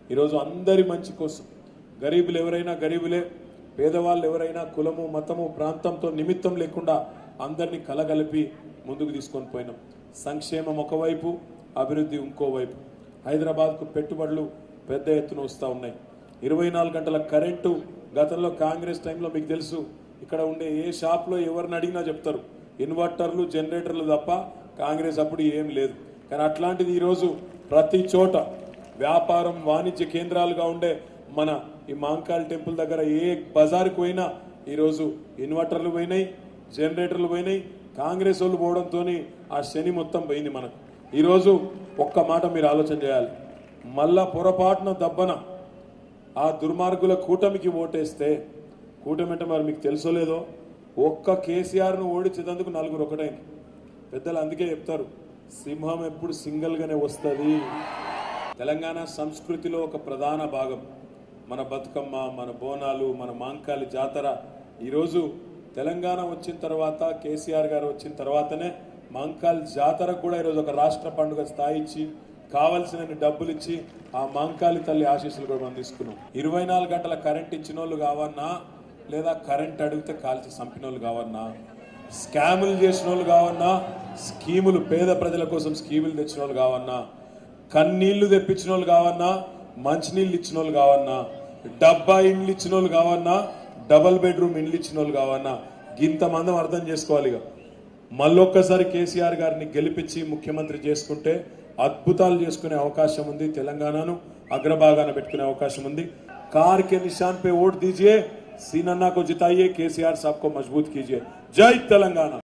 ఈరోజు అందరి మంచి కోసం గరీబులు ఎవరైనా గరీబులే పేదవాళ్ళు ఎవరైనా కులము మతము ప్రాంతంతో నిమిత్తం లేకుండా అందరినీ కలగలిపి ముందుకు తీసుకొని పోయినాం సంక్షేమం ఒకవైపు అభివృద్ధి ఇంకోవైపు హైదరాబాద్కు పెట్టుబడులు పెద్ద ఎత్తున వస్తూ ఉన్నాయి ఇరవై నాలుగు గంటల కరెంటు గతంలో కాంగ్రెస్ టైంలో మీకు తెలుసు ఇక్కడ ఉండే ఏ షాప్లో ఎవరిని అడిగినా చెప్తారు ఇన్వర్టర్లు జనరేటర్లు తప్ప కాంగ్రెస్ అప్పుడు ఏం లేదు కానీ అట్లాంటిది ఈరోజు ప్రతి చోట వ్యాపారం వాణిజ్య కేంద్రాలుగా ఉండే మన ఈ మాంకాల్ టెంపుల్ దగ్గర ఏ బజార్కి పోయినా ఈరోజు ఇన్వర్టర్లు పోయినాయి జనరేటర్లు పోయినాయి కాంగ్రెస్ వాళ్ళు పోవడంతో ఆ శని మొత్తం పోయింది మనకు ఈరోజు ఒక్క మాట మీరు ఆలోచన చేయాలి మళ్ళా పొరపాటున దబ్బన ఆ దుర్మార్గుల కూటమికి ఓటేస్తే కూటమి అంటే మరి మీకు తెలుసో లేదో ఒక్క కేసీఆర్ను ఓడించేందుకు నలుగురు ఒకటైంది పెద్దలు అందుకే చెప్తారు సింహం ఎప్పుడు సింగిల్గానే వస్తుంది తెలంగాణ సంస్కృతిలో ఒక ప్రధాన భాగం మన బతుకమ్మ మన బోనాలు మన మాంకాలి జాతర ఈరోజు తెలంగాణ వచ్చిన తర్వాత కేసీఆర్ గారు వచ్చిన తర్వాతనే మాంకాల్ జాతర కూడా ఈరోజు ఒక రాష్ట్ర పండుగ స్థాయి ఇచ్చి కావలసిన డబ్బులు ఇచ్చి ఆ మాంకాలి తల్లి ఆశీస్సులు కూడా మనం తీసుకున్నాం ఇరవై నాలుగు గంటల కరెంట్ ఇచ్చిన వాళ్ళు కావన్నా లేదా కరెంట్ అడిగితే కాల్చి చంపిన వాళ్ళు కావన్నా స్కాములు చేసిన వాళ్ళు కావన్నా స్కీములు పేద ప్రజల కోసం స్కీములు తెచ్చిన వాళ్ళు కావన్నా కన్నీళ్లు తెప్పించిన వాళ్ళు కావన్నా మంచినీళ్ళు ఇచ్చిన వాళ్ళు కావన్నా డబ్బా ఇండ్లు ఇచ్చిన వాళ్ళు కావన్నా డబల్ బెడ్రూమ్ ఇండ్లు ఇచ్చిన వాళ్ళు కావన్నా ఇంతమందం అర్థం చేసుకోవాలి ఇక మళ్ళొక్కసారి కేసీఆర్ గారిని గెలిపించి ముఖ్యమంత్రి చేసుకుంటే అద్భుతాలు చేసుకునే అవకాశం ఉంది తెలంగాణను అగ్రభాగాన పెట్టుకునే అవకాశం ఉంది कार के निशान पे वोट दीजिए सीनन्ना को जिताइए केसीआर साहब को मजबूत कीजिए जय तेलंगाना